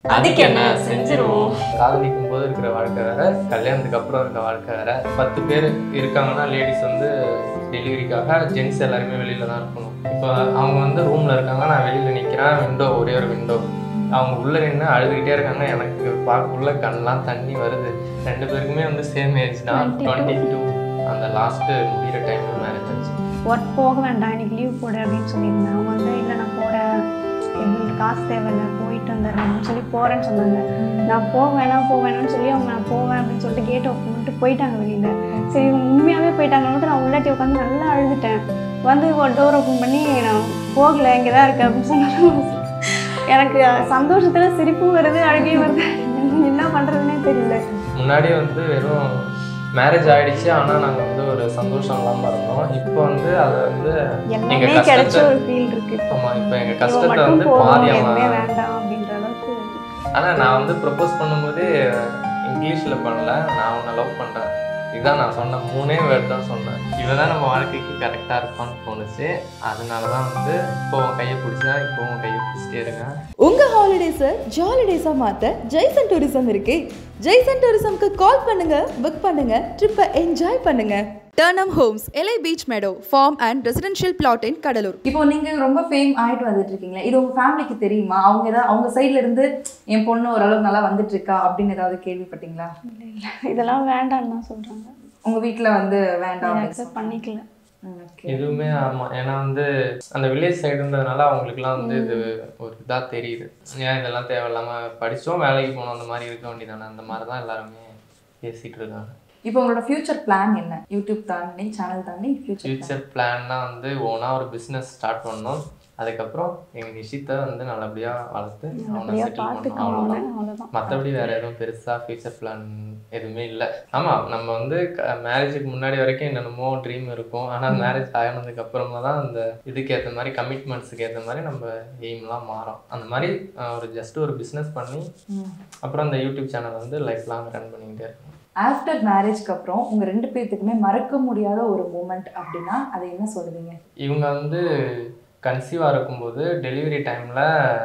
அதுக்கு என்ன செஞ்சிருவோம் காதலிக்கும் போது இருக்கிற வாழ்க்கை வேற கல்யாணத்துக்கு அப்புறம் இருக்க வாழ்க்கை வேற பத்து பேர் இருக்காங்கன்னா லேடிஸ் வந்து டெலிவரிக்காக ஜென்ஸ் எல்லாருமே வெளியில தான் இருக்கணும் இப்போ அவங்க வந்து ரூம்ல இருக்காங்க நான் வெளியில நிக்கிறேன் விண்டோ ஒரே ஒரு விண்டோ அவங்க உள்ள நின்று அழுதுகிட்டே இருக்காங்க எனக்கு பார்க்கக்குள்ள கண்ணெலாம் தண்ணி வருது ரெண்டு பேருக்குமே வந்து சேம் ஏஜ் தான் டுவெண்ட்டி டூ அந்த லாஸ்ட் முடிகிற டைம்ல மேரேஜ் ஆச்சு ஒர்க் போக வேண்டாம் இன்னைக்கு லீவ் போடு அப்படின்னு சொல்லியிருந்தேன் அவங்க வந்து இல்லை நான் போகிறேன் எங்களுக்கு காசு தேவையில்லை போயிட்டு வந்துடுறேன் சொல்லி போகிறேன்னு சொன்னாங்க நான் போக வேணாம் போக வேணாம்னு சொல்லி அவங்க நான் போவேன் அப்படின்னு சொல்லிட்டு கேட் ஓப்பன் பண்ணிட்டு போயிட்டாங்க வெளியில் சரி இவங்க உண்மையாகவே போயிட்டாங்கன்னு நான் உள்ளாட்டி உட்காந்து நல்லா அழுதுட்டேன் வந்து டோர் ஓப்பன் பண்ணி நான் போகல இங்கே தான் இருக்கேன் அப்படின்னு சொன்னாங்க எனக்கு சந்தோஷத்தில் சிரிப்பும் வருது அழுகையும் வருது என்ன பண்ணுறதுனே தெரியல முன்னாடி வந்து வெறும் மேரேஜ் ஆயிடுச்சு ஆனா நாங்க வந்து ஒரு சந்தோஷம் இல்லாம இருந்தோம் இப்போ வந்து அதை வந்து எங்க எல்லாமே கிடைச்ச கஷ்டத்தை ஒரு ஃபீல் இருக்கு ஆமா இப்போ எங்க இவன் கஷ்டத்தை மட்டும் வந்து போதும் பாதி எதுவுமே அவன் வேண்டாம் அப்படின்ற அளவுக்கு ஆனா நான் வந்து ப்ரப்போஸ் பண்ணும்போது இங்கிலீஷ்ல பண்ணல நான் உன்னை லவ் பண்றேன் இதுதான் நான் சொன்ன மூணே வேர்ட் தான் சொன்னேன் இவன் தான் நம்ம வாழ்க்கைக்கு கரெக்டாக இருப்பான்னு தோணுச்சு அதனால தான் வந்து இப்போ உன் கையை பிடிச்சா இப்போ உன் கையை பிடிச்சிட்டே இருக்கேன் உங்க ஹாலிடேஸை ஜாலிடேஸா மாத்த ஜெய்சன் டூரிசம் இருக்கு ஜெய்சன் டூரிசம்க்கு கால் பண்ணுங்க புக் பண்ணுங்க ட்ரிப்பை என்ஜாய் பண்ணுங்க டர்னம் ஹோம்ஸ் எலை beach meadow farm and residential plot in Cuddalore இப்போ நீங்க ரொம்ப ஃபேம் ஆயிட்டு வந்துட்டு இருக்கீங்களா இது உங்க ஃபேமிலிக்கு தெரியுமா அவங்க ஏதாவது அவங்க சைடுல இருந்து என் பொண்ணு ஓரளவுக்கு நல்லா வந்துட்டு இருக்கா அப்படின்னு ஏதாவது கேள்விப்பட்டீங்களா இல்லை இல்லை இதெல்லாம் வேண்டாம்னு தான் சொல்கிறாங்க உங்க வீட்ல வந்து வேண்டாம் அப்படின்னு அக்செப்ட் பண்ணிக்கல ம், okay. எதுவுமே ஆமா ஏன்னா வந்து அந்த வில்லேஜ் சைடுன்றதுனால அவங்களுக்குலாம் வந்து இது ஒரு இதா தெரியுது ஏன் இதெல்லாம் தேவையில்லாம படிச்சோம் வேலைக்கு போனோம் அந்த மாதிரி இருக்க வேண்டியதானே அந்த மாதிரி தான் எல்லாருமே பேசிட்டு இருக்காங்க இப்போ உங்களோட ஃபியூச்சர் பிளான் என்ன யூடியூப் தாண்டி சேனல் தாண்டி ஃபியூச்சர் ஃபியூச்சர் பிளான்னா வந்து ஓனா ஒரு பிஸ்னஸ் ஸ்டார்ட் பண்ணோம் அதுக்கப்புறம் எங்க நிஷித்தை வந்து நல்லபடியா வளர்த்து அவனை அப்படியே செட்டில் பண்ணோம் பார்த்துக்கணும் அவ்வளோதான் அவ்வளோதான் மற்றபடி வேற எதுவும் பெருசா ஃபியூச்சர் பிளான் எதுவுமே இல்லை ஆமா நம்ம வந்து மேரேஜுக்கு முன்னாடி வரைக்கும் என்னென்னமோ ட்ரீம் இருக்கும் ஆனா மேரேஜ் ஆகினதுக்கு அப்புறமா தான் அந்த இதுக்கு ஏற்ற மாதிரி கமிட்மெண்ட்ஸுக்கு ஏற்ற மாதிரி நம்ம எய்ம்லாம் மாறும் அந்த மாதிரி அஹ், ஒரு ஜஸ்ட் ஒரு பிஸ்னஸ் பண்ணி அப்புறம் அந்த யூடியூப் சேனல் வந்து லைஃப் லாங் ரன் பண்ணிக்கிட்டே இருக்கோம் ஆஃப்டர் மேரேஜ்க்கு அப்புறம் உங்க ரெண்டு பேர்த்துக்குமே மறக்க முடியாத ஒரு மூமெண்ட் அப்படின்னா அதை என்ன சொல்லுவீங்க இவங்க வந்து கன்சீவாக இருக்கும்போது டெலிவரி டைமில்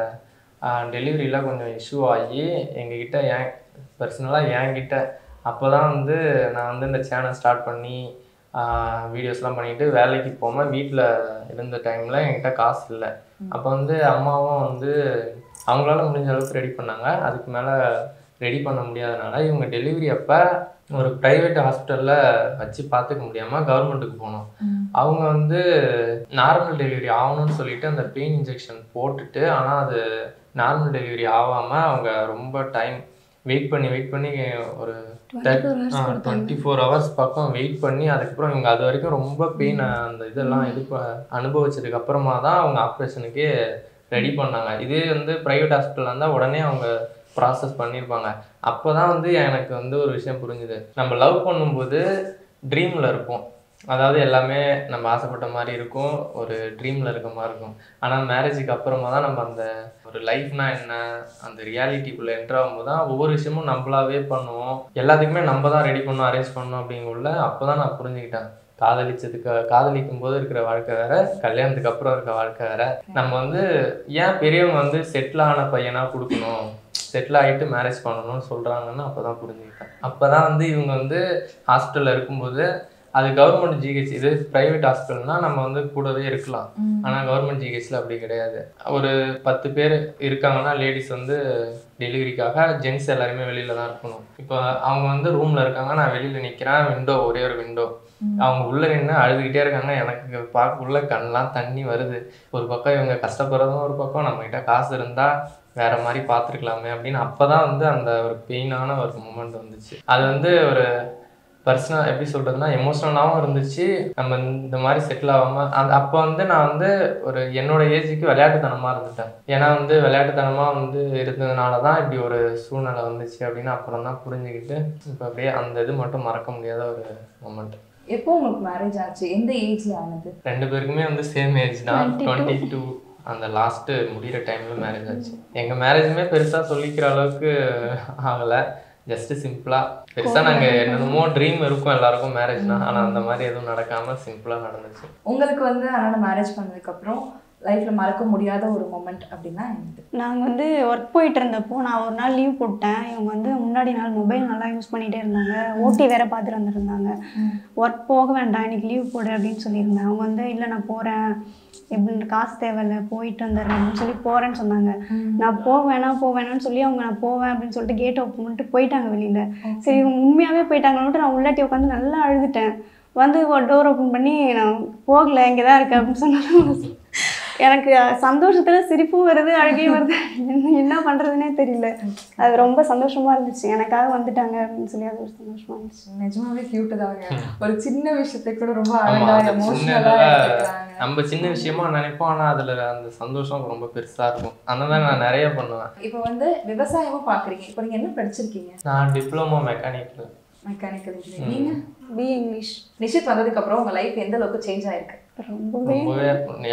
டெலிவரியில் கொஞ்சம் இஷ்யூ ஆகி எங்ககிட்ட ஏன் பர்சனலாக என்கிட்ட அப்போ தான் வந்து நான் வந்து இந்த சேனல் ஸ்டார்ட் பண்ணி வீடியோஸ்லாம் பண்ணிட்டு வேலைக்கு போகாமல் வீட்டில் இருந்த டைமில் என்கிட்ட காசு இல்லை அப்போ வந்து அம்மாவும் வந்து அவங்களால முடிஞ்ச அளவுக்கு ரெடி பண்ணாங்க அதுக்கு மேலே ரெடி பண்ண முடியாதனால இவங்க டெலிவரி அப்போ ஒரு ப்ரைவேட் ஹாஸ்பிட்டலில் வச்சு பார்த்துக்க முடியாமல் கவர்மெண்ட்டுக்கு போனோம் அவங்க வந்து நார்மல் டெலிவரி ஆகணும்னு சொல்லிட்டு அந்த பெயின் இன்ஜெக்ஷன் போட்டுட்டு ஆனால் அது நார்மல் டெலிவரி ஆகாமல் அவங்க ரொம்ப டைம் வெயிட் பண்ணி வெயிட் பண்ணி ஒரு டுவெண்ட்டி ஃபோர் ஹவர்ஸ் பக்கம் வெயிட் பண்ணி அதுக்கப்புறம் இவங்க அது வரைக்கும் ரொம்ப பெயின் அந்த இதெல்லாம் இது ப- அனுபவிச்சதுக்கு அப்புறமா தான் அவங்க ஆப்ரேஷனுக்கு ரெடி பண்ணாங்க இதே வந்து ப்ரைவேட் ஹாஸ்பிட்டல் இருந்தால் உடனே அவங்க ப்ராசஸ் பண்ணியிருப்பாங்க அப்போ தான் வந்து எனக்கு வந்து ஒரு விஷயம் புரிஞ்சுது நம்ம லவ் பண்ணும்போது ட்ரீமில் இருப்போம் அதாவது எல்லாமே நம்ம ஆசைப்பட்ட மாதிரி இருக்கும் ஒரு ட்ரீமில் இருக்க மாதிரி இருக்கும் ஆனால் மேரேஜுக்கு அப்புறமா தான் நம்ம அந்த ஒரு லைஃப்னா என்ன அந்த ரியாலிட்டிக்குள்ளே என்ட்ரு ஆகும்போது தான் ஒவ்வொரு விஷயமும் நம்மளாவே பண்ணுவோம் எல்லாத்துக்குமே நம்ம தான் ரெடி பண்ணணும் அரேஞ்ச் பண்ணணும் அப்படிங்குள்ள அப்போ தான் நான் புரிஞ்சுக்கிட்டேன் காதலிச்சதுக்கு காதலிக்கும் போது இருக்கிற வாழ்க்கை வேற கல்யாணத்துக்கு அப்புறம் இருக்க வாழ்க்கை வேற நம்ம வந்து ஏன் பெரியவங்க வந்து செட்டில் ஆன பையனா கொடுக்கணும் செட்டில் ஆகிட்டு மேரேஜ் பண்ணணும்னு சொல்கிறாங்கன்னு அப்போ தான் புரிஞ்சுக்கிட்டேன் அப்போ தான் வந்து இவங்க வந்து ஹாஸ்பிட்டலில் இருக்கும்போது அது கவர்மெண்ட் ஜிஹெச் இது ப்ரைவேட் ஹாஸ்பிட்டல்னா நம்ம வந்து கூடவே இருக்கலாம் ஆனால் கவர்மெண்ட் ஜிஹெச்ல அப்படி கிடையாது ஒரு பத்து பேர் இருக்காங்கன்னா லேடிஸ் வந்து டெலிவரிக்காக ஜென்ஸ் எல்லாருமே வெளியில தான் இருக்கணும் இப்போ அவங்க வந்து ரூம்ல இருக்காங்க நான் வெளியில நிக்கிறேன் விண்டோ ஒரே ஒரு விண்டோ அவங்க உள்ள நின்று அழுதுகிட்டே இருக்காங்க எனக்கு பார்க்கக்குள்ள கண்ணெலாம் தண்ணி வருது ஒரு பக்கம் இவங்க கஷ்டப்படுறதும் ஒரு பக்கம் நம்ம கிட்ட காசு இருந்தா வேற மாதிரி பார்த்துருக்கலாமே அப்படின்னு அப்பதான் வந்து அந்த ஒரு பெயினான ஒரு மூமெண்ட் வந்துச்சு அது வந்து ஒரு பர்சனல் எப்படி சொல்றதுன்னா எமோஷனலாகவும் இருந்துச்சு நம்ம இந்த மாதிரி செட்டில் ஆகாம அந்த அப்போ வந்து நான் வந்து ஒரு என்னோட ஏஜுக்கு விளையாட்டுத்தனமா இருந்துட்டேன் ஏன்னா வந்து விளையாட்டுத்தனமா வந்து இருந்ததுனால தான் இப்படி ஒரு சூழ்நிலை வந்துச்சு அப்படின்னு அப்புறம் தான் புரிஞ்சுக்கிட்டு இப்போ அப்படியே அந்த இது மட்டும் மறக்க முடியாத ஒரு மூமெண்ட் எப்போ உங்களுக்கு மேரேஜ் ஆச்சு எந்த ஏஜ்ல ஆனது ரெண்டு பேருக்குமே வந்து சேம் ஏஜ் தான் டுவெண்ட்டி டூ அந்த லாஸ்ட்டு முடிகிற டைம்ல மேரேஜ் ஆச்சு எங்கள் மேரேஜுமே பெருசாக சொல்லிக்கிற அளவுக்கு ஆகலை ஜஸ்ட் சிம்பிளாக பெருசாக நாங்கள் என்னென்னமோ ட்ரீம் இருக்கும் எல்லாருக்கும் மேரேஜ்னா ஆனால் அந்த மாதிரி எதுவும் நடக்காமல் சிம்பிளாக நடந்துச்சு உங்களுக்கு வந்து அதனால மேரேஜ் பண்ணதுக்கு அப்புறம் லைஃப்ல மறக்க முடியாத ஒரு மொமெண்ட் அப்படின்னா என்னது நாங்கள் வந்து ஒர்க் போயிட்டு இருந்தப்போ நான் ஒரு நாள் லீவ் போட்டேன் இவங்க வந்து முன்னாடி நாள் மொபைல் நல்லா யூஸ் பண்ணிகிட்டே இருந்தாங்க ஓடி வேற பார்த்துட்டு வந்திருந்தாங்க ஒர்க் போக வேண்டாம் இன்னைக்கு லீவ் போடு அப்படின்னு சொல்லியிருந்தேன் அவங்க வந்து இல்லை நான் போகிறேன் எப்படி காசு தேவையில்ல போயிட்டு வந்துடுறேன் அப்படின்னு சொல்லி போகிறேன்னு சொன்னாங்க நான் போவேனா போவேனான்னு சொல்லி அவங்க நான் போவேன் அப்படின்னு சொல்லிட்டு கேட்டை ஓப்பன் பண்ணிட்டு போயிட்டாங்க வெளியில் சரி இவங்க உண்மையாகவே போயிட்டாங்கன்னு நான் உள்ளாட்டி உட்காந்து நல்லா அழுதுட்டேன் வந்து டோர் ஓப்பன் பண்ணி நான் போகல இங்கே தான் இருக்கேன் அப்படின்னு சொன்னாலும் எனக்கு சந்தோஷத்தில் சிரிப்பும் வருது அழுகையும் வருது என்ன- என்ன பண்ணுறதுனே தெரியல அது ரொம்ப சந்தோஷமா இருந்துச்சு எனக்காக வந்துட்டாங்க அப்படின்னு சொல்லி அது ஒரு சந்தோஷமா இருந்துச்சு நிஜமாவே கியூட் தாங்க ஒரு சின்ன விஷயத்தை கூட ரொம்ப ஆமா அழகா அது எமோஷனலா சின்னதா எடுத்துக்கிறாங்க நம்ம சின்ன விஷயமா நினைப்போம் ஆனா அதுல அந்த சந்தோஷம் ரொம்ப பெருசா இருக்கும் அந்த மாதிரி நான் நிறைய பண்ணுவேன் இப்போ வந்து விவசாயமும் பாக்குறீங்க இப்போ நீங்க என்ன படிச்சிருக்கீங்க நான் டிப்ளமோ மெக்கானிக்கல் மெக்கானிக்கல் இன்ஜினியர் நீங்க பிஏ இங்கிலீஷ் நிஷித் வந்ததுக்கு அப்புறம் உங்க லைஃப் எந்த அளவுக்கு சேஞ்ச் ஆயிருக்கு ரொம்பவே ரொம்பவே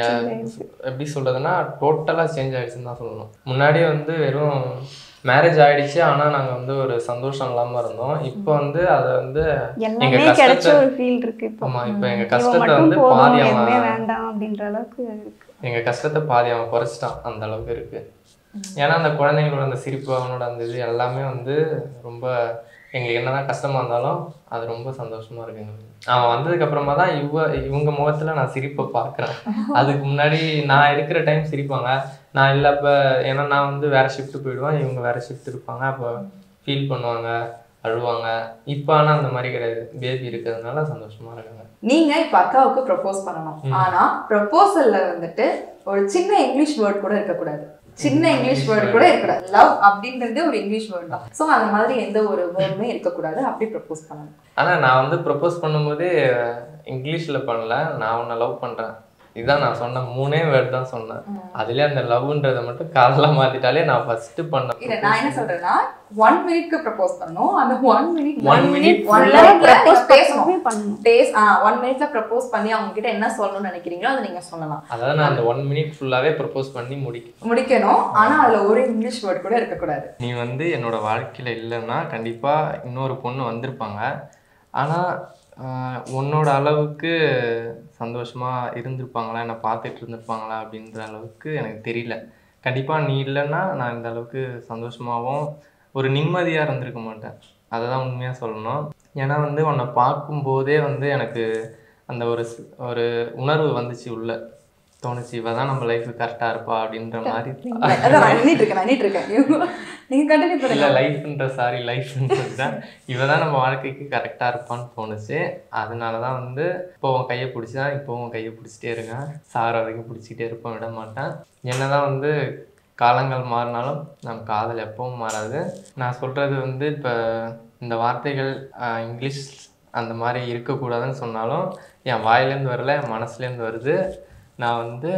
யா- எப்படி சொல்றதுன்னா டோட்டலா சேஞ்ச் ஆயிடுச்சுன்னு தான் சொல்லணும் முன்னாடி வந்து வெறும் மேரேஜ் ஆயிடுச்சு ஆனா நாங்க வந்து ஒரு சந்தோஷம் இல்லாம இருந்தோம் இப்போ வந்து அதை வந்து எங்க எல்லாமே கிடைச்ச கஷ்டத்தை ஒரு ஃபீல் இருக்கு இப்போ ஆமா இப்போ எங்க இவன் கஷ்டத்தை மட்டும் வந்து போதும் பாதி எதுவுமே அவன் வேண்டாம் அப்படின்ற அளவுக்கு இருக்கு எங்க கஷ்டத்தை பாதி அவன் குறைச்சிட்டான் அந்த அளவுக்கு இருக்கு ஏன்னா அந்த குழந்தைங்களோட அந்த சிரிப்பு அவனோட அந்த இது எல்லாமே வந்து ரொம்ப எங்களுக்கு என்னதான் கஷ்டமா இருந்தாலும் அது ரொம்ப சந்தோஷமா இருக்கு எங்களுக்கு அவன் வந்ததுக்கு அப்புறமா தான் இவ இவங்க முகத்துல நான் சிரிப்பை பார்க்கறேன் அதுக்கு முன்னாடி நான் இருக்கிற டைம் சிரிப்பாங்க நான் இல்லப்ப ஏன்னா நான் வந்து வேற ஷிஃப்ட் போயிடுவேன் இவங்க வேற ஷிஃப்ட் இருப்பாங்க அப்போ ஃபீல் பண்ணுவாங்க அழுவாங்க இப்போ ஆனா அந்த மாதிரி கிடையாது பேபி இருக்கிறதுனால சந்தோஷமா இருக்காங்க நீங்க இப்ப அக்காவுக்கு ப்ரப்போஸ் பண்ணணும் ஆனா ப்ரப்போசல்ல வந்துட்டு ஒரு சின்ன இங்கிலீஷ் வேர்ட் கூட இருக்கக்கூடாது சின்ன இங்கிலீஷ் வேர்டு கூட இருக்கக்கூடாது லவ் அப்படின்றது ஒரு இங்கிலீஷ் வேர்ட் தான் ஸோ அந்த மாதிரி எந்த ஒரு வேர்டுமே இருக்கக்கூடாது அப்படி ப்ரப்போஸ் பண்ணணும் ஆனா நான் வந்து ப்ரப்போஸ் பண்ணும்போது இங்கிலீஷ்ல பண்ணல நான் உன்னை லவ் பண்றேன் இதுதான் நான் சொன்ன மூணே வேர்ட் தான் சொன்னேன் அதுலயே அந்த லவ்ன்றதை மட்டும் காதலா மாத்திட்டாலே நான் ஃபர்ஸ்ட் பண்ண இல்ல நான் என்ன சொல்றேன்னா ஒன் மினிட்க்கு ப்ரப்போஸ் பண்ணணும் அந்த one minute One minute one full-ஆ மினிட்ல propose பேசணும் பண்ணவே பண்ணணும் பேஸ் ஆ ஒன் மினிட்ல ப்ரப்போஸ் பண்ணி அவங்க கிட்ட என்ன சொல்லணும்னு நினைக்கிறீங்களோ அதை நீங்க சொல்லலாம் அதாவது நான் அந்த ஒன் மினிட் ஃபுல்லாவே ப்ரப்போஸ் பண்ணி முடிக்க முடிக்கணும் ஆனா அதுல ஒரு இங்கிலீஷ் வேர்ட் கூட இருக்கக்கூடாது நீ வந்து என்னோட வாழ்க்கையில இல்லைன்னா கண்டிப்பா இன்னொரு பொண்ணு வந்திருப்பாங்க ஆனா ஆஹ், உன்னோட அளவுக்கு சந்தோஷமா இருந்திருப்பாங்களா என்னை பார்த்துட்டு இருந்திருப்பாங்களா அப்படின்ற அளவுக்கு எனக்கு தெரியல கண்டிப்பா நீ இல்லைன்னா நான் இந்த அளவுக்கு சந்தோஷமாவும் ஒரு நிம்மதியா இருந்திருக்க மாட்டேன் அதை தான் உண்மையா சொல்லணும் ஏன்னா வந்து உன்னை பார்க்கும்போதே வந்து எனக்கு அந்த ஒரு ஸ்- ஒரு உணர்வு வந்துச்சு உள்ள தோணுச்சு இவ தான் நம்ம லைஃப் கரெக்டா இருப்பா அப்படின்ற மாதிரி அதான் நான் எண்ணிட்டு இருக்கேன் நான் எண்ணிட்டு இருக்கேன் இவங்க- நீங்க கண்டினியூ இல்ல பண்ணுங்க லைஃப்ன்ற சாரி லைஃப்ன்றது தான் இவ தான் நம்ம வாழ்க்கைக்கு கரெக்டா இருப்பான்னு தோணுச்சு அதனால தான் வந்து இப்போ உன் கையை பிடிச்சி தான் இப்போ உன் கையை பிடிச்சிட்டே இருக்கேன் சாகிற வரைக்கும் பிடிச்சிக்கிட்டே இருப்பேன் விட மாட்டேன் என்னதான் வந்து காலங்கள் மாறினாலும் நம் காதல் எப்பவும் மாறாது நான் சொல்றது வந்து இப்போ இந்த வார்த்தைகள் ஆஹ், இங்கிலீஷ் அந்த மாதிரி இருக்கக்கூடாதுன்னு சொன்னாலும் என் வாயிலேருந்து வரல என் மனசுலேருந்து வருது நான் வந்து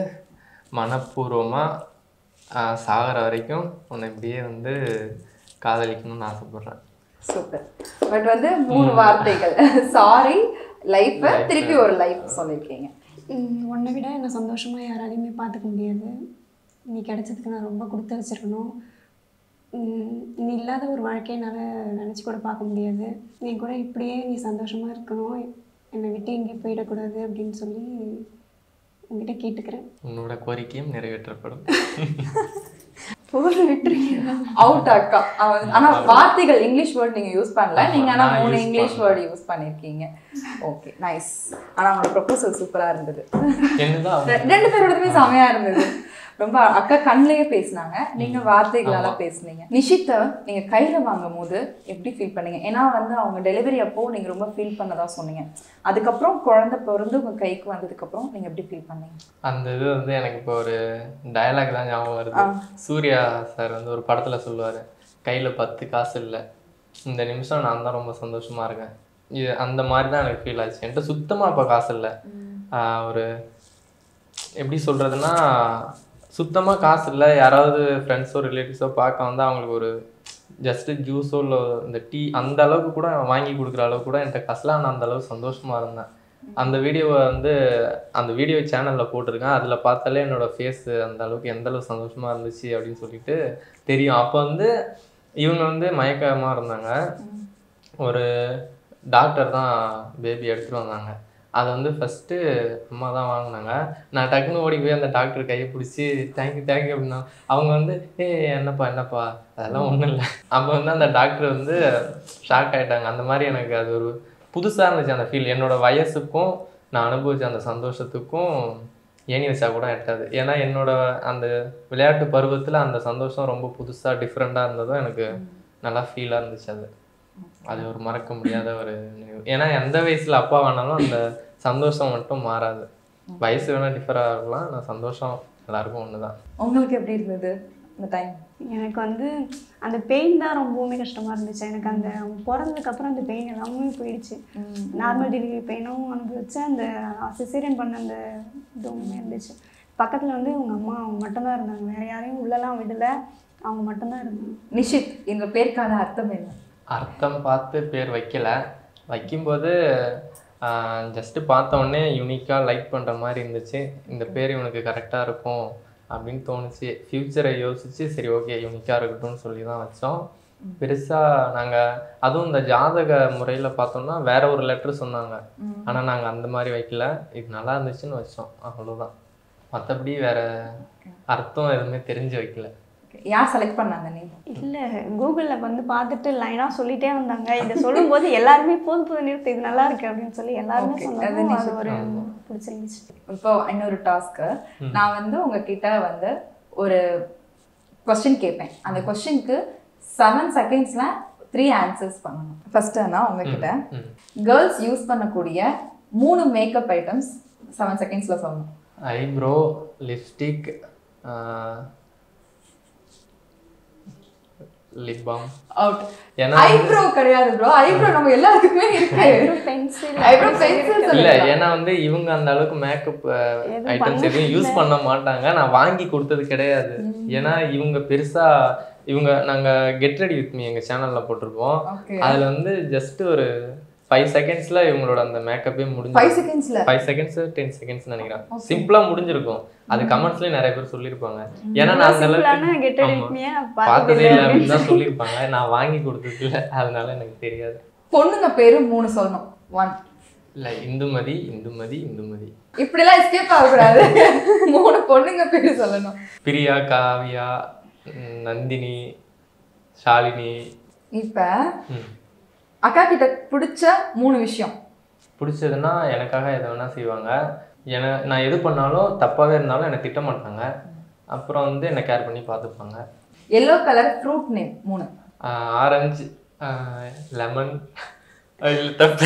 மனப்பூர்வமாக சாகிற வரைக்கும் உன்னை இப்படியே வந்து காதலிக்கணும்னு ஆசைப்பட்றேன் சூப்பர் பட் வந்து மூணு வார்த்தைகள் சாரி லைஃப் திருப்பி ஒரு லைஃப் சொல்லியிருக்கீங்க உம், உன்னை விட என்னை சந்தோஷமாக யாராலையுமே பார்த்துக்க முடியாது நீ கிடைச்சதுக்கு நான் ரொம்ப கொடுத்து வச்சிருக்கணும் உம், நீ இல்லாத ஒரு வாழ்க்கையை என்னால் நினச்சி கூட பார்க்க முடியாது நீ கூட இப்படியே நீ சந்தோஷமாக இருக்கணும் என்னை விட்டு எங்கேயும் போயிடக்கூடாது அப்படின்னு சொல்லி உங்ககிட்ட கேட்டுக்கிறேன் உன்னோட கோரிக்கையும் நிறைவேற்றப்படும் போதும் விட்டுருக்கீங்க அவுட் அக்கா அவ- ஆனா வார்த்தைகள் இங்கிலீஷ் வேர்ட் நீங்க யூஸ் பண்ணல ஆமா, நீங்க ஆனா நான் மூணு use இங்கிலீஷ் பண்ணல. வேர்டு யூஸ் பண்ணிருக்கீங்க ஓகே நைஸ் ஆனா உங்களோட ப்ரொபோசல் சூப்பரா இருந்தது என்னதான் ரெ- ரெண்டு பேரோடதுமே செமையா இருந்தது ரொம்ப அக்கா கண்ணிலேயே பேசினாங்க நீங்க வார்த்தைகளால பேசுனீங்க நிஷித்தை நீங்க கையில வாங்கும் போது எப்படி ஃபீல் பண்ணீங்க ஏன்னா வந்து அவங்க டெலிவரி அப்போ நீங்க ரொம்ப ஃபீல் பண்ணதா சொன்னீங்க அதுக்கப்புறம் குழந்தை பிறந்து உங்க கைக்கு வந்ததுக்கு அப்புறம் நீங்க எப்படி ஃபீல் பண்ணீங்க அந்த இது வந்து எனக்கு இப்போ ஒரு டயலாக் தான் ஞாபகம் வருது சூர்யா சார் வந்து ஒரு படத்துல சொல்லுவாரு கையில பத்து காசு இல்லை இந்த நிமிஷம் நான் தான் ரொம்ப சந்தோஷமா இருக்கேன் இது அந்த மாதிரி தான் எனக்கு ஃபீல் ஆச்சு என்கிட்ட சுத்தமா இப்போ காசு இல்லை ஆஹ் ஒரு எப்படி சொல்றதுன்னா சுத்தமா காசு இல்லை யாராவது ஃப்ரெண்ட்ஸோ ரிலேட்டிவ்ஸோ பார்க்க வந்து அவங்களுக்கு ஒரு ஜஸ்ட் ஜூஸோ இல்லை இந்த டீ அந்த அளவுக்கு கூட வாங்கி கொடுக்குற அளவுக்கு கூட என்கிட்ட காசுலாம் நான் அந்த அளவுக்கு சந்தோஷமா இருந்தேன் அந்த வீடியோவை வந்து அந்த வீடியோ சேனலில் போட்டிருக்கேன் அதில் பார்த்தாலே என்னோட ஃபேஸ் அந்த அளவுக்கு எந்த அளவுக்கு சந்தோஷமா இருந்துச்சு அப்படின்னு சொல்லிட்டு தெரியும் அப்போ வந்து இவங்க வந்து மயக்கமாக இருந்தாங்க ஒரு டாக்டர் தான் பேபி எடுத்துட்டு வந்தாங்க அதை வந்து ஃபஸ்ட்டு அம்மா தான் வாங்கினாங்க நான் டக்குன்னு ஓடி போய் அந்த டாக்டர் கையை பிடிச்சி தேங்க்யூ தேங்க்யூ அப்படின்னா அவங்க வந்து ஏ என்னப்பா என்னப்பா அதெல்லாம் ஒன்றும் இல்லை அப்போ வந்து அந்த டாக்டர் வந்து ஷாக் ஆயிட்டாங்க அந்த மாதிரி எனக்கு அது ஒரு புதுசாக இருந்துச்சு அந்த ஃபீல் என்னோட வயசுக்கும் நான் அனுபவிச்ச அந்த சந்தோஷத்துக்கும் ஏணி வச்சா கூட எட்டாது ஏன்னா என்னோட அந்த விளையாட்டு பருவத்தில் அந்த சந்தோஷம் ரொம்ப புதுசாக டிஃப்ரெண்ட்டாக இருந்ததும் எனக்கு நல்லா ஃபீலாக இருந்துச்சு அது அது ஒரு மறக்க முடியாத ஒரு நினைவு ஏன்னா எந்த வயசில் அப்பா வேணாலும் அந்த சந்தோஷம் மட்டும் மாறாது வயசு வேணால் டிஃபர் ஆகலாம் ஆனால் சந்தோஷம் எல்லாருக்கும் ஒன்று தான் உங்களுக்கு எப்படி இருந்தது அந்த டைம் எனக்கு வந்து அந்த பெயின் தான் ரொம்பவுமே கஷ்டமாக இருந்துச்சு எனக்கு அந்த அவங்க பிறந்ததுக்கப்புறம் அந்த பெயின் எல்லாமே போயிடுச்சு நார்மல் டெலிவரி பெயினும் அனுபவிச்சேன் அந்த சிசேரியன் பண்ண அந்த இதுவுமே இருந்துச்சு பக்கத்தில் வந்து அவங்க அம்மா அவங்க மட்டும்தான் இருந்தாங்க வேற யாரையும் உள்ளெல்லாம் விடலை அவங்க மட்டும்தான் இருந்தாங்க நிஷித் இந்த பேருக்கான அர்த்தம் என்ன அர்த்தம் பார்த்து பேர் வைக்கல வைக்கும்போது ஜஸ்ட்டு பார்த்த உடனே யூனிக்காக லைக் பண்ணுற மாதிரி இருந்துச்சு இந்த பேர் இவனுக்கு கரெக்டாக இருக்கும் அப்படின்னு தோணுச்சு ஃப்யூச்சரை யோசிச்சு சரி ஓகே யூனிக்காக இருக்கட்டும்னு சொல்லி தான் வச்சோம் பெருசாக நாங்கள் அதுவும் இந்த ஜாதக முறையில் பார்த்தோம்னா வேற ஒரு லெட்டர் சொன்னாங்க ஆனால் நாங்கள் அந்த மாதிரி வைக்கல இது நல்லா இருந்துச்சுன்னு வச்சோம் அவ்வளோதான் மற்றபடி வேற அர்த்தம் எதுவுமே தெரிஞ்சு வைக்கல Okay. யார் செலக்ட் பண்ணாங்க நீ இல்லை கூகுளில் வந்து பார்த்துட்டு லைனாக சொல்லிட்டே வந்தாங்க இதை சொல்லும்போது எல்லாருமே போது போது நிறுத்து இது நல்லா இருக்கு அப்படின்னு சொல்லி எல்லாருமே Okay. சொன்னாங்க அது அது ஒரு ஆமா. பிடிச்சிருந்துச்சு இப்போ இன்னொரு டாஸ்க்கு நான் வந்து உங்ககிட்ட வந்து ஒரு கொஸ்டின் கேட்பேன் அந்த கொஸ்டினுக்கு செவன் செகண்ட்ஸ்ல த்ரீ ஆன்சர்ஸ் பண்ணணும் ஃபர்ஸ்ட் நான் உங்ககிட்ட ம் கேர்ள்ஸ் யூஸ் பண்ணக்கூடிய மூணு மேக்கப் ஐட்டம்ஸ் செவன் செகண்ட்ஸ்ல சொல்லணும் eyebrow lipstick lip balm out ஏன்னா ஐப்ரோ கிடையாது ப்ரோ ஐப்ரோ நம்ம எல்லாருக்குமே இருக்கு பென்சில் ஐப்ரோ பென்சில் இல்ல ஏன்னா வந்து இவங்க அந்த அளவுக்கு மேக்கப் எதுவும் ஐட்டம்ஸ் எதுவும் யூஸ் பண்ண மாட்டாங்க நான் வாங்கி கொடுத்தது கிடையாது ஏன்னா இவங்க பெருசா இவங்க நாங்க கெட் ரெடி வித் மீ எங்க சேனல்ல போட்டிருப்போம் ஓகே அதுல வந்து ஜஸ்ட் ஒரு ஃபைவ் செகண்ட்ஸ்ல இவங்களோட அந்த மேக்கப்பே முடிஞ்சு ஃபைவ் செகண்ட்ஸ்ல ஃபைவ் செகண்ட்ஸ் டென் செகண்ட்ஸ் நினைக்கிறேன் சிம்பிளா முடிஞ்சிருக்கும் அது கமெண்ட்ஸ்லயே நிறைய பேர் சொல்லியிருப்பாங்க ஏன்னா நான் அந்த சிம்பிளான அளவுக்கு கெட் ஆமா. அடிமையா பார்த்ததே பார்த்ததே இல்லை அப்படின்னு தான் சொல்லியிருப்பாங்க நான் வாங்கி கொடுத்தது இல்லை அதனால எனக்கு தெரியாது பொண்ணுங்க பேரு மூணு சொல்லணும் ஒன் இல்ல இந்துமதி இந்துமதி இந்துமதி இப்படிலாம் எஸ்கேப் ஆகக்கூடாது மூணு பொண்ணுங்க பேரு சொல்லணும் பிரியா காவியா ம், நந்தினி ஷாலினி இப்ப ம். அக்கா கிட்ட பிடிச்ச மூணு விஷயம் பிடிச்சதுன்னா எனக்காக எதை வேணா செய்வாங்க என நான் எது பண்ணாலும் தப்பாவே இருந்தாலும் என்னை திட்ட மாட்டாங்க அப்புறம் வந்து என்னை கேர் பண்ணி பார்த்துப்பாங்க எல்லோ கலர் ஃப்ரூட் நேம் மூணு ஆரஞ்சு லெமன் இல்லை தப்பு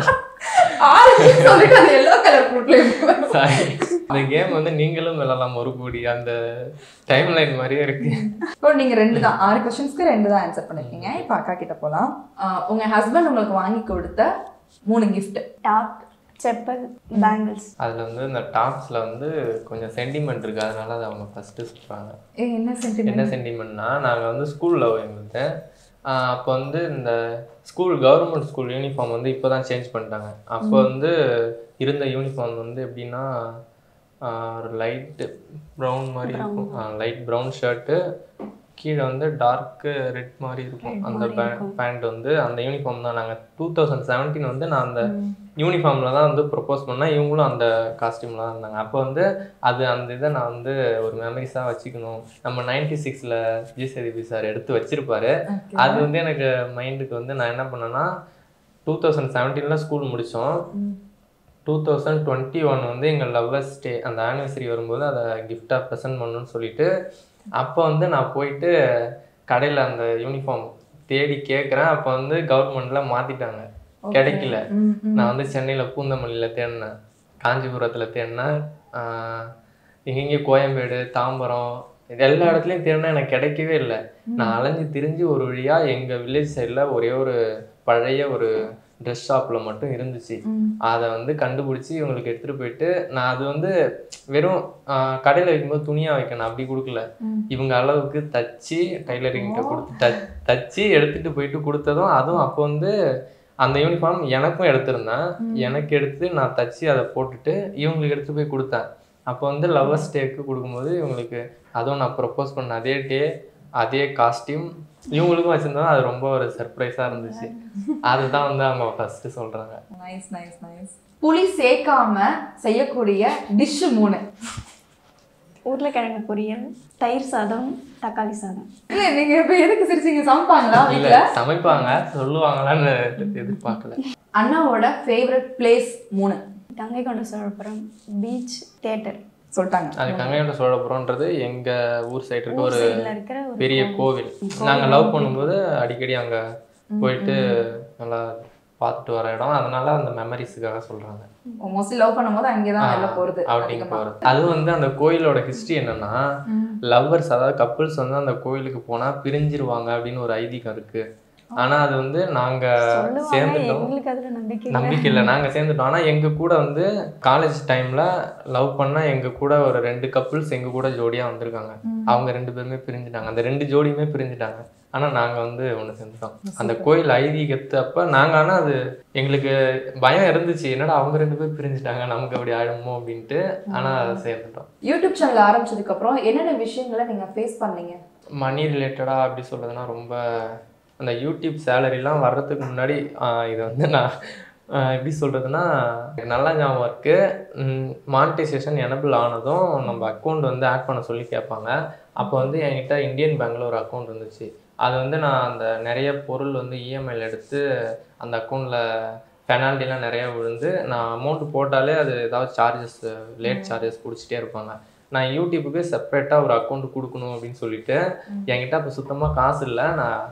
ஆரஞ்சு சொல்லிட்டு அது yellow colour fruit name sorry இந்த கேம் வந்து நீங்களும் விளாடலாம் ஒரு கோடி அந்த டைம் லைன் மாதிரியே இருக்கு இப்போ நீங்க ரெண்டு தான் ஆறு கொஸ்டின்ஸ்க்கு ரெண்டு தான் ஆன்சர் பண்ணிருக்கீங்க இப்போ அக்கா கிட்ட போலாம் ஆஹ் உங்க ஹஸ்பண்ட் உங்களுக்கு வாங்கி கொடுத்த மூணு gift டாப் செப்பல் பேங்கிள்ஸ் அதில் வந்து இந்த டாப்ஸில் வந்து கொஞ்சம் சென்டிமெண்ட் இருக்குது அதனால அதை அவங்க ஃபஸ்ட்டு சொல்கிறாங்க ஏ என்ன சென்டிமெண்ட் என்ன சென்டிமெண்ட்னா நாங்கள் வந்து ஸ்கூலில் எங்களுக்கு அப்போ வந்து இந்த ஸ்கூல் கவர்மெண்ட் ஸ்கூல் யூனிஃபார்ம் வந்து இப்போ தான் சேஞ்ச் பண்ணிட்டாங்க அப்போ வந்து இருந்த யூனிஃபார்ம் வந்து எப்படின்னா ஆஹ் ஒரு லைட்டு ப்ரௌன் மாதிரி இருக்கும் லைட் ப்ரௌன் ஷர்ட்டு கீழே வந்து டார்க்கு ரெட் மாதிரி இருக்கும் அந்த பேண்ட் வந்து அந்த யூனிஃபார்ம் தான் நாங்கள் டூ தௌசண்ட் செவன்டீன் வந்து நான் அந்த யூனிஃபார்மில் தான் வந்து ப்ரொப்போஸ் பண்ணேன் இவங்களும் அந்த காஸ்டியூமில் தான் இருந்தாங்க அப்போ வந்து அது அந்த இதை நான் வந்து ஒரு மெமரிஸாக வச்சுக்கணும் நம்ம நைன்டி சிக்ஸில் ஜி சேதிபி சார் எடுத்து வச்சிருப்பாரு அது வந்து எனக்கு மைண்டுக்கு வந்து நான் என்ன பண்ணேன்னா டூ தௌசண்ட் செவன்டீனில் ஸ்கூல் முடித்தோம் டூ தௌசண்ட் டுவெண்ட்டி ஒன் வந்து எங்கள் லவ்வர்ஸ் டே அந்த ஆனிவர்சரி வரும்போது அதை கிஃப்டாக ப்ரெசென்ட் பண்ணணும்னு சொல்லிட்டு அப்போ வந்து நான் போயிட்டு கடையில் அந்த யூனிஃபார்ம் தேடி கேட்குறேன் அப்போ வந்து கவர்மெண்ட்டில் மாற்றிட்டாங்க கிடைக்கல நான் வந்து சென்னையில் பூந்தமல்லியில் தேடினேன் காஞ்சிபுரத்தில் தேடினேன் எங்கெங்கே கோயம்பேடு தாம்பரம் இது எல்லா இடத்துலையும் தேடினா எனக்கு கிடைக்கவே இல்லை நான் அலைஞ்சு திரிஞ்சு ஒரு வழியாக எங்கள் வில்லேஜ் சைடில் ஒரே ஒரு பழைய ஒரு ட்ரெஸ் ஷாப்பில் மட்டும் இருந்துச்சு அதை வந்து கண்டுபிடிச்சி இவங்களுக்கு எடுத்துகிட்டு போயிட்டு நான் அது வந்து வெறும் கடையில் வைக்கும்போது துணியாக வைக்கணும் அப்படி கொடுக்கல இவங்க அளவுக்கு தச்சு டைலரிங்கிட்ட கொடுத்து த- தச்சு எடுத்துட்டு போயிட்டு கொடுத்ததும் அதுவும் அப்போ வந்து அந்த யூனிஃபார்ம் எனக்கும் எடுத்திருந்தேன் எனக்கு எடுத்து நான் தச்சு அதை போட்டுட்டு இவங்களுக்கு எடுத்து போய் கொடுத்தேன் அப்போ வந்து லவ்வர்ஸ் டேக்கு கொடுக்கும்போது இவங்களுக்கு அதுவும் நான் ப்ரப்போஸ் பண்ண அதே டே அதே காஸ்டியூம் இவங்களுக்கும் வச்சுருந்தோம் அது ரொம்ப ஒரு சர்ப்ரைஸாக இருந்துச்சு அதுதான் வந்து அவங்க ஃபஸ்ட்டு சொல்கிறாங்க நைஸ் நைஸ் நைஸ் புளி சேர்க்காம செய்யக்கூடிய டிஷ் மூணு உருளைக்கிழங்கு பொரியல் தயிர் சாதம் தக்காளி சாதம் இல்ல நீங்க இப்ப எதுக்கு சிரிச்சீங்க சமைப்பாங்களா இல்லை வீட்ல சமைப்பாங்க சொல்லுவாங்களான்னு எதிர்பார்க்கல அண்ணாவோட ஃபேவரட் பிளேஸ் மூணு கங்கை கொண்ட சோழபுரம் பீச் தேட்டர் சொல்லிட்டாங்க அது கங்கையொண்ட சோழபுரம்ன்றது எங்கள் ஊர் சைடு இருக்க ஊர் ஒரு சைடில் இருக்கிற ஒரு பெரிய கோவில் நாங்கள் லவ் பண்ணும்போது அடிக்கடி அங்கே போயிட்டு நல்லா பார்த்துட்டு வர இடம் அதனால அந்த மெமரிஸுக்காக சொல்கிறாங்க மோஸ்ட்லி லவ் பண்ணும்போது அங்கேதான் வெளில போறது அவுட்டிங் அதிகமா. போகிறது அது வந்து அந்த கோயிலோட ஹிஸ்ட்ரி என்னன்னா லவ்வர்ஸ் அதாவது கப்புள்ஸ் வந்து அந்த கோயிலுக்கு போனால் பிரிஞ்சிருவாங்க அப்படின்னு ஒரு ஐதீகம் இருக்கு ஆனா அது வந்து நாங்க சொல்லுவாங்க சேர்ந்துட்டோம் எங்களுக்கு அதுல நம்பிக்கை இல்லை நம்பிக்கை இல்லை நாங்கள் சேர்ந்துட்டோம் ஆனால் எங்கள் கூட வந்து காலேஜ் டைமில் லவ் பண்ண எங்கள் கூட ஒரு ரெண்டு கப்புள்ஸ் எங்கள் கூட ஜோடியாக வந்திருக்காங்க அவங்க ரெண்டு பேருமே பிரிஞ்சுட்டாங்க அந்த ரெண்டு ஜோடியுமே பிரிஞ்சுட்டாங்க ஆனால் நாங்கள் வந்து ஒன்று சேர்ந்துட்டோம் அந்த கோயில் ஐதீகத்து அப்போ நாங்கள் ஆனால் அது எங்களுக்கு பயம் இருந்துச்சு என்னடா அவங்க ரெண்டு பேரும் பிரிஞ்சுட்டாங்க நமக்கு அப்படி ஆயிடுமோ அப்படின்ட்டு ஆனால் சேர்ந்துட்டோம் யூடியூப் சேனல் ஆரம்பிச்சதுக்கு அப்புறம் என்னென்ன விஷயங்களை நீங்க ஃபேஸ் பண்ணீங்க மணி ரிலேட்டடாக அப்படி சொல்கிறதுனா ரொம்ப அந்த யூடியூப் சேலரிலாம் வர்றதுக்கு முன்னாடி ஆஹ் இது வந்து நான் ஆஹ் எப்படி சொல்கிறதுனா நல்லா ஞாபகம் இருக்குது மானிட்டைசேஷன் எனபிள் ஆனதும் நம்ம அக்கௌண்ட் வந்து ஆட் பண்ண சொல்லி கேட்பாங்க அப்போ வந்து என்கிட்ட இந்தியன் பேங்க்கில் ஒரு அக்கௌண்ட் இருந்துச்சு அது வந்து நான் அந்த நிறைய பொருள் வந்து இஎம்ஐயில் எடுத்து அந்த அக்கௌண்ட்டில் பெனால்ட்டிலாம் நிறைய விழுந்து நான் அமௌண்ட் போட்டாலே அது ஏதாவது சார்ஜஸ் லேட் சார்ஜஸ் பிடிச்சிட்டே இருப்பாங்க நான் யூடியூப்புக்கு செப்பரேட்டாக ஒரு அக்கௌண்ட் கொடுக்கணும் அப்படின்னு சொல்லிட்டு என்கிட்ட அப்போ சுத்தமாக காசு இல்லை நான்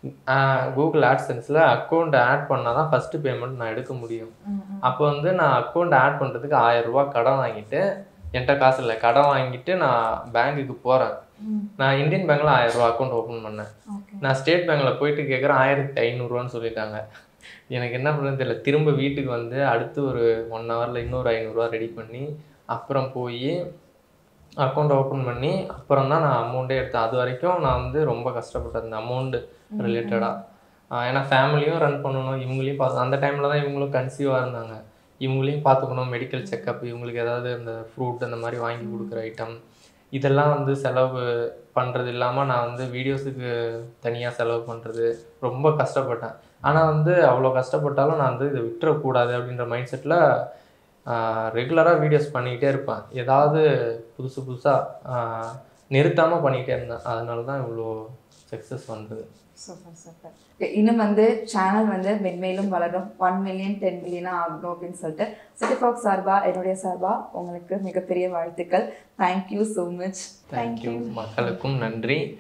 கூகுள் ஆட்சன்ஸில் அக்கௌண்ட் ஆட் பண்ணால் தான் ஃபஸ்ட்டு பேமெண்ட் நான் எடுக்க முடியும் அப்போ வந்து நான் அக்கௌண்ட் ஆட் பண்ணுறதுக்கு ஆயிரம் ரூபாய் கடன் வாங்கிட்டு என்கிட்ட காசு இல்லை கடன் வாங்கிட்டு நான் பேங்க்குக்கு போகிறேன் நான் இந்தியன் பேங்க்கில் ஆயிரம் ரூபா அக்கௌண்ட் ஓப்பன் பண்ணேன் நான் ஸ்டேட் பேங்க்கில் போயிட்டு கேட்குறேன் ஆயிரத்தி ஐநூறுரூவான்னு சொல்லிட்டாங்க எனக்கு என்ன பண்ணுறது தெரியல திரும்ப வீட்டுக்கு வந்து அடுத்து ஒரு ஒன் ஹவரில் இன்னொரு ஐநூறுரூவா ரெடி பண்ணி அப்புறம் போய் அக்கௌண்ட் ஓப்பன் பண்ணி அப்புறம் தான் நான் அமௌண்ட்டே எடுத்தேன் அது வரைக்கும் நான் வந்து ரொம்ப கஷ்டப்பட்டேன் இந்த அமௌண்ட் ரிலேட்டடாக ஏன்னா ஃபேமிலியும் ரன் பண்ணணும் இவங்களையும் பார்த்து அந்த டைமில் தான் இவங்களும் கன்சீவாக இருந்தாங்க இவங்களையும் பார்த்துக்கணும் மெடிக்கல் செக்கப் இவங்களுக்கு ஏதாவது அந்த ஃப்ரூட் அந்த மாதிரி வாங்கி கொடுக்குற ஐட்டம் இதெல்லாம் வந்து செலவு பண்ணுறது இல்லாமல் நான் வந்து வீடியோஸுக்கு தனியாக செலவு பண்ணுறது ரொம்ப கஷ்டப்பட்டேன் ஆனால் வந்து அவ்வளோ கஷ்டப்பட்டாலும் நான் வந்து இதை விட்டுறக்கூடாது அப்படின்ற மைண்ட் செட்டில் ரெகுலராக வீடியோஸ் பண்ணிக்கிட்டே இருப்பேன் ஏதாவது புதுசு புதுசாக நிறுத்தாமல் பண்ணிக்கிட்டே இருந்தேன் அதனால தான் இவ்வளோ சக்ஸஸ் வந்தது சூப்பர் சூப்பர் இன்னும் வந்து சேனல் வந்து மென்மேலும் வளரும் ஒன் மில்லியன் டென் மில்லியனாக ஆகணும் அப்படின்னு சொல்லிட்டு சிட்டி ஃபாக்ஸ் சார்பா என்னுடைய சார்பா உங்களுக்கு மிகப்பெரிய வாழ்த்துக்கள் தேங்க்யூ ஸோ மச் தேங்க்யூ மக்களுக்கும் நன்றி